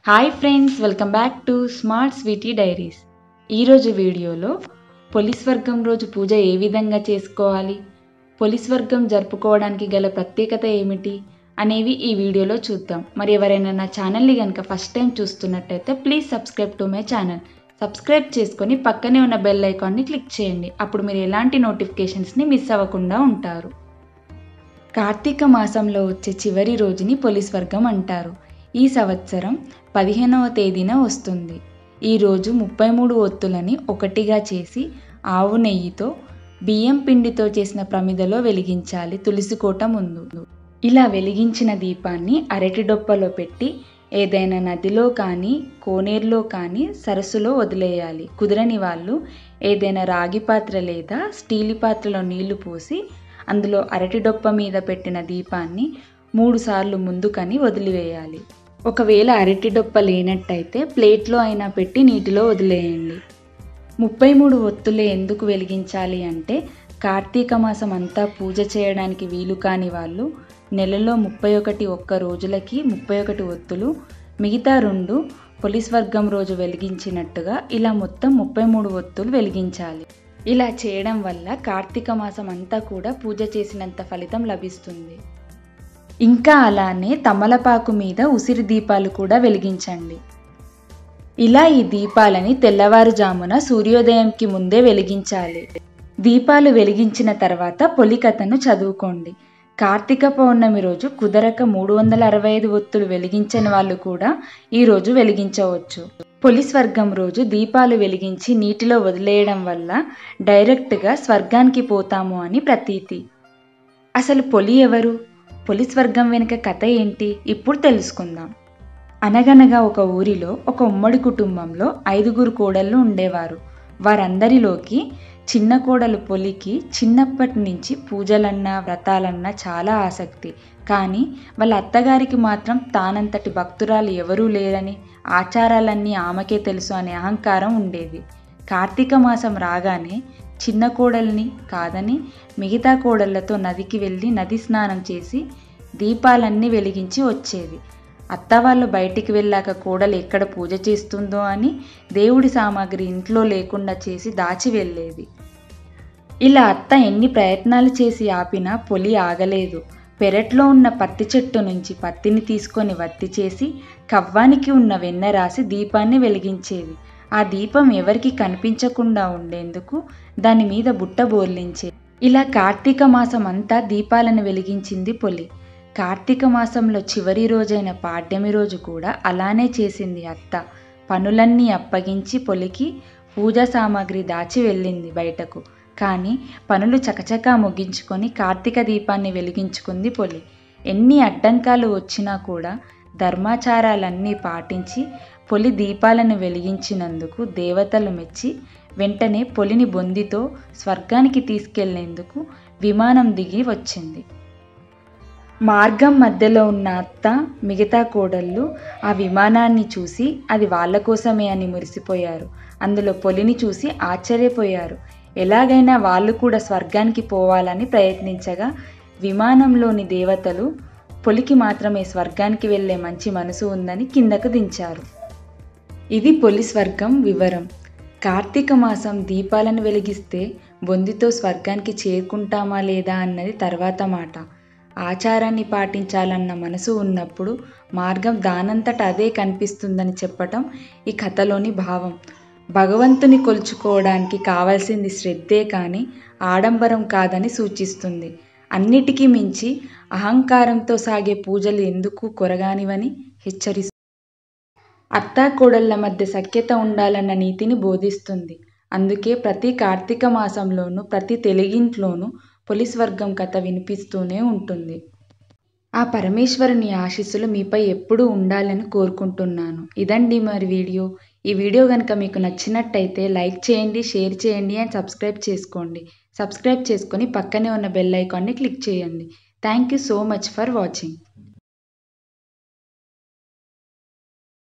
hi friends welcome back to smart sweetie diaries ఈరోజు వీడియోలో police వర్గం రోజు పూజ ఏ విధంగా చేసుకోవాలి పోలీస్ వర్గం జరుపుకోవడానికి గల ప్రత్యేకత ఏమిటి అనేవి ఈ వీడియోలో చూద్దాం మరి ఎవరైనా నా ఛానల్ని కనుక ఫస్ట్ టైం చూస్తున్నట్టయితే please subscribe to my channel subscribe చేసుకొని పక్కనే ఉన్న బెల్ ఐకాన్ని క్లిక్ చేయండి అప్పుడు మీరు ఎలాంటి నోటిఫికేషన్స్ని మిస్ అవ్వకుండా ఉంటారు కార్తీక మాసంలో వచ్చే చివరి రోజుని పోలీస్ వర్గం అంటారు ఈ సంవత్సరం పదిహేనవ తేదీన వస్తుంది ఈ రోజు ముప్పై మూడు ఒత్తులని ఒకటిగా చేసి ఆవు నెయ్యితో బియ్యం పిండితో చేసిన ప్రమిదలో వెలిగించాలి తులసికోట ముందు ఇలా వెలిగించిన దీపాన్ని అరటి డొప్పలో పెట్టి ఏదైనా నదిలో కానీ కోనేరులో కానీ సరస్సులో వదిలేయాలి కుదరని వాళ్ళు ఏదైనా రాగి పాత్ర లేదా స్టీల్ పాత్రలో నీళ్లు పోసి అందులో అరటి డొప్ప మీద పెట్టిన దీపాన్ని మూడు సార్లు ముందుకని వదిలివేయాలి ఒకవేళ అరటి డొప్ప లేనట్టయితే ప్లేట్లో అయినా పెట్టి నీటిలో వదిలేయండి ముప్పై మూడు ఒత్తులే ఎందుకు వెలిగించాలి అంటే కార్తీక మాసం అంతా పూజ చేయడానికి వీలు కాని వాళ్ళు నెలలో ముప్పై ఒకటి ఒక్క రోజులకి ముప్పై ఒకటి ఒత్తులు మిగతా రెండు పోలీస్ వర్గం రోజు వెలిగించినట్టుగా ఇలా మొత్తం ముప్పై మూడు ఒత్తులు వెలిగించాలి ఇలా చేయడం వల్ల కార్తీక మాసం అంతా కూడా పూజ చేసినంత ఫలితం లభిస్తుంది ఇంకా అలానే తమలపాకు మీద ఉసిరి దీపాలు కూడా వెలిగించండి ఇలా ఈ దీపాలని తెల్లవారుజామున సూర్యోదయంకి ముందే వెలిగించాలి దీపాలు వెలిగించిన తర్వాత పొలికథను చదువుకోండి కార్తీక పౌర్ణమి రోజు కుదరక మూడు వందల అరవై ఐదు ఒత్తులు వెలిగించని వాళ్ళు కూడా ఈ రోజు వెలిగించవచ్చు పోలీస్ వర్గం రోజు దీపాలు వెలిగించి నీటిలో వదిలేయడం వల్ల డైరెక్ట్గా స్వర్గానికి పోతాము అని ప్రతీతి అసలు పొలి ఎవరు పోలీస్ వర్గం వెనుక కథ ఏంటి ఇప్పుడు తెలుసుకుందాం అనగనగా ఒక ఊరిలో ఒక ఉమ్మడి కుటుంబంలో ఐదుగురు కోడళ్ళు ఉండేవారు వారందరిలోకి చిన్న కోడలు పొలికి చిన్నప్పటి నుంచి పూజలన్నా వ్రతాలన్నా చాలా ఆసక్తి కానీ వాళ్ళ అత్తగారికి మాత్రం తానంతటి భక్తురాలు ఎవరూ లేరని ఆచారాలన్నీ ఆమెకే తెలుసు అనే అహంకారం ఉండేది కార్తీక మాసం రాగానే చిన్న కోడల్ని కాదని మిగతా కోడళ్లతో నదికి వెళ్ళి నది స్నానం చేసి దీపాలన్నీ వెలిగించి వచ్చేది అత్త వాళ్ళు బయటికి వెళ్ళాక కోడలు ఎక్కడ పూజ చేస్తుందో అని దేవుడి సామాగ్రి ఇంట్లో లేకుండా చేసి దాచి వెళ్ళేది ఇలా అత్త ఎన్ని ప్రయత్నాలు చేసి ఆపినా పొలి ఆగలేదు పెరట్లో ఉన్న పత్తి చెట్టు నుంచి పత్తిని తీసుకొని వత్తి చేసి కవ్వానికి ఉన్న వెన్న రాసి దీపాన్ని వెలిగించేది ఆ దీపం ఎవరికి కనిపించకుండా ఉండేందుకు దాని మీద బుట్ట బోర్లించేది ఇలా కార్తీక మాసం అంతా దీపాలను వెలిగించింది పొలి కార్తీక మాసంలో చివరి రోజైన పాడ్యమి రోజు కూడా అలానే చేసింది అత్త పనులన్నీ అప్పగించి పొలికి పూజా సామాగ్రి దాచి వెళ్ళింది బయటకు కానీ పనులు చకచకా ముగించుకొని కార్తీక దీపాన్ని వెలిగించుకుంది పొలి ఎన్ని అడ్డంకాలు వచ్చినా కూడా ధర్మాచారాలన్నీ పాటించి పొలి దీపాలను వెలిగించినందుకు దేవతలు మెచ్చి వెంటనే పొలిని బొందితో స్వర్గానికి తీసుకెళ్లేందుకు విమానం దిగి వచ్చింది మార్గం మధ్యలో ఉన్న అత్త మిగతా కోడళ్ళు ఆ విమానాన్ని చూసి అది వాళ్ళ కోసమే అని మురిసిపోయారు అందులో పొలిని చూసి ఆశ్చర్యపోయారు ఎలాగైనా వాళ్ళు కూడా స్వర్గానికి పోవాలని ప్రయత్నించగా విమానంలోని దేవతలు పొలికి మాత్రమే స్వర్గానికి వెళ్ళే మంచి మనసు ఉందని కిందకు దించారు ఇది పొలి స్వర్గం వివరం కార్తీక మాసం దీపాలను వెలిగిస్తే బొందితో స్వర్గానికి చేరుకుంటామా లేదా అన్నది తర్వాత మాట ఆచారాన్ని పాటించాలన్న మనసు ఉన్నప్పుడు మార్గం దానంతట అదే కనిపిస్తుందని చెప్పటం ఈ కథలోని భావం భగవంతుని కొలుచుకోవడానికి కావాల్సింది శ్రద్ధే కానీ ఆడంబరం కాదని సూచిస్తుంది అన్నిటికీ మించి అహంకారంతో సాగే పూజలు ఎందుకు కొరగానివని హెచ్చరిస్తుంది అత్తాకోడళ్ల మధ్య సఖ్యత ఉండాలన్న నీతిని బోధిస్తుంది అందుకే ప్రతి కార్తీక మాసంలోనూ ప్రతి తెలుగింట్లోనూ పోలీస్ వర్గం కథ వినిపిస్తూనే ఉంటుంది ఆ పరమేశ్వరుని ఆశీస్సులు మీపై ఎప్పుడూ ఉండాలని కోరుకుంటున్నాను ఇదండి మరి వీడియో ఈ వీడియో కనుక మీకు నచ్చినట్టయితే లైక్ చేయండి షేర్ చేయండి అండ్ సబ్స్క్రైబ్ చేసుకోండి సబ్స్క్రైబ్ చేసుకొని పక్కనే ఉన్న బెల్ ఐకాన్ని క్లిక్ చేయండి thank you so much for watching